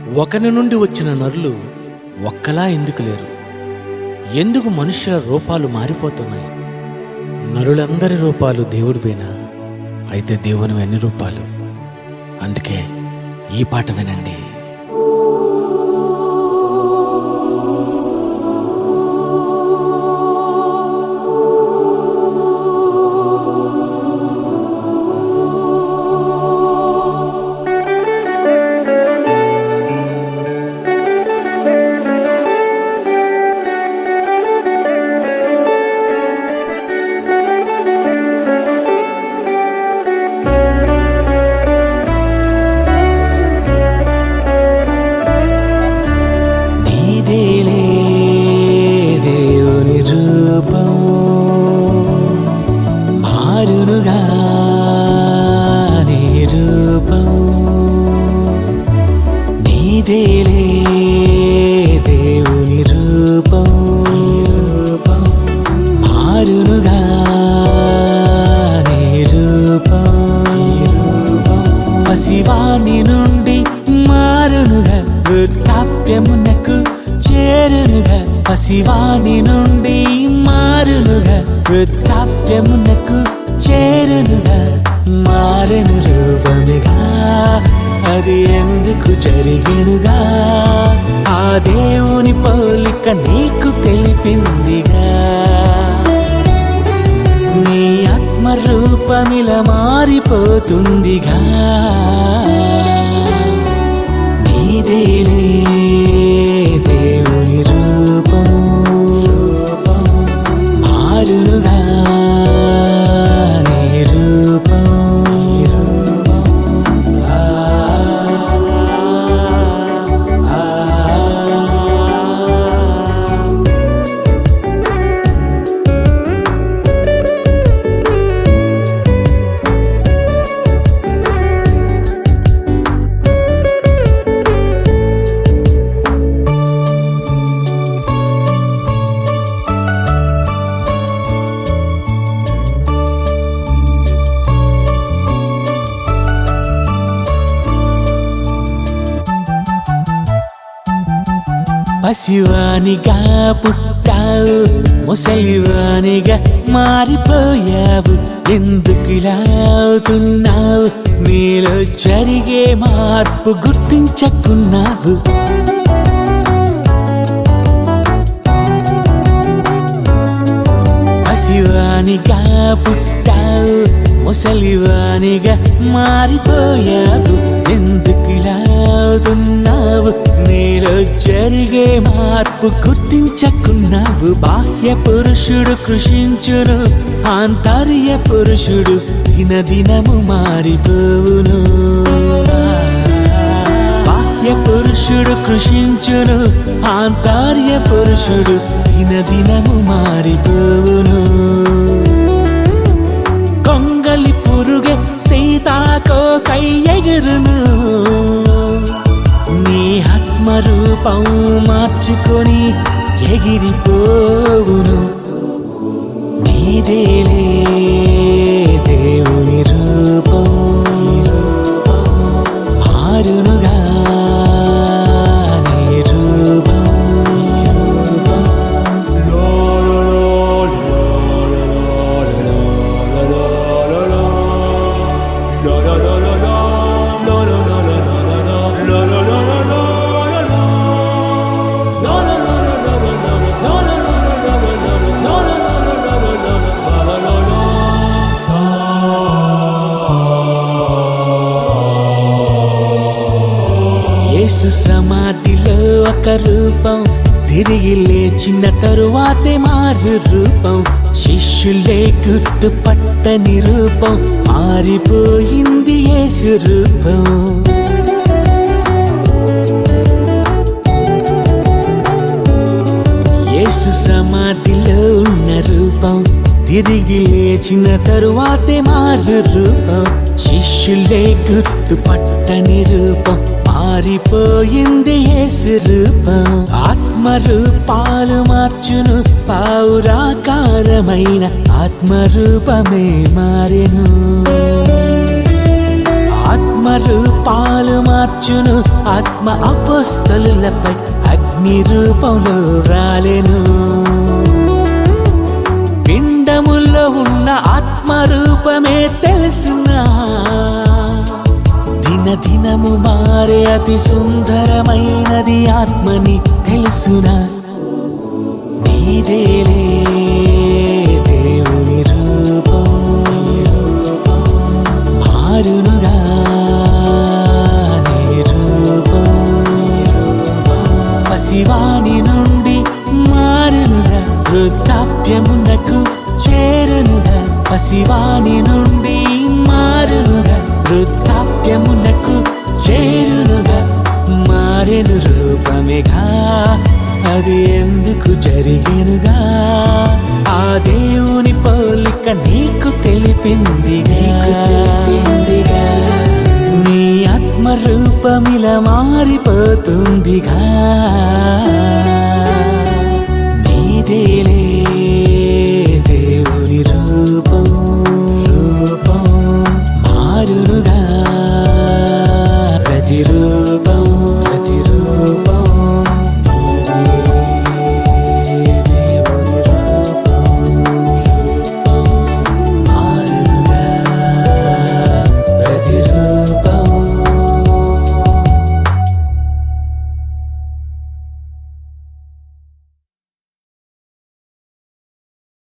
ఒకని నుండి వచ్చిన నరులు ఒక్కలా ఎందుకు లేరు ఎందుకు మనుష్యుల రూపాలు మారిపోతున్నాయి నరులందరి రూపాలు దేవుడివేనా అయితే దేవుని ఎన్ని రూపాలు అందుకే ఈ పాట వినండి నీదేలే దేవుని రూపం మారునుగా నీ రూపం నీదేలే దేవుని రూపం రూపం మారునుగా నీ రూపం రూపం పసివాని నుండి మారునుగా వృద్ధాప్యమునకు చేరునుగా పసివాని నుండి మారునుగా వృద్ధాప్యమునకు చేరునుగా మారెను రూపముగా అది ఎందుకు జరిగెనుగా ఆ దేవుని పోలిక నీకు తెలిపిందిగా నీ ఆత్మ రూపమిల మారిపోతుందిగా నీదేలే దేవుని రూపం రూపం మారుగా నీ రూపం రూపం ఆ ఆ ఆ పసివానిగా పుట్టావు ముసలివానిగా మారిపోయావు ఎందుకు ఇలా అవుతున్నావు నీలో జరిగే మార్పు గుర్తించకున్నావు పసివానిగా పుట్టావు ముసలివానిగా మారిపోయావు ఎందుకు ఇలా అవుతున్నావు నీలో జరిగే మార్పు గుర్తించకున్నావు బాహ్య పురుషుడు కృషించును ఆంతర్య పురుషుడు దినదినము మారిపోవును బాహ్య పురుషుడు కృషించును ఆంతర్య పురుషుడు దినదినము మారిపోవును కొంగలి పురుగే సీతాకో కై ఎగురును నీ ఆత్మ రూపం మార్చుకొని ఎగిరిపోవును నీదేలే దేవుని రూపం మారునుగా నీ రూపం యేసు సమాధిలో ఒక రూపం తిరిగి లేచిన తరువాతే మారు రూపం శిష్యులే గుర్తుపట్టని రూపం మారిపోయింది యేసు రూపం యేసు సమాధిలో ఉన్న రూపం తిరిగి లేచిన తరువాతే మారు రూపం శిష్యులే గుర్తుపట్టని రూపం మారిపోయింది యేసు రూపం ఆత్మ రూపాలు మార్చును పావురాకారమైన ఆత్మ రూపమే మారెను ఆత్మ రూపాలు మారి మార్చును ఆత్మ అపోస్తలులపై అగ్ని రూపంలో రాలెను పిండముల్లో ఉన్న ఆత్మ రూపమే తెలుసునా దిన దినము మారే అతి సుందరమైనది ఆత్మని తెలుసునా నీదేలే దేవుని రూపం మారునుగా నీ రూపం పసివాని నుండి మారునుగా వృద్ధాప్యమునకు చేరునుగా పసివాని నుండి మారునుగా వృద్ధాప్యమునకు చేరునుగా మారెను రూపమేగా అది ఎందుకు జరిగేనుగా ఆ దేవుని పోలిక నీకు తెలిపిందిగా నీ ఆత్మ రూపమిలా మారిపోతుందిగా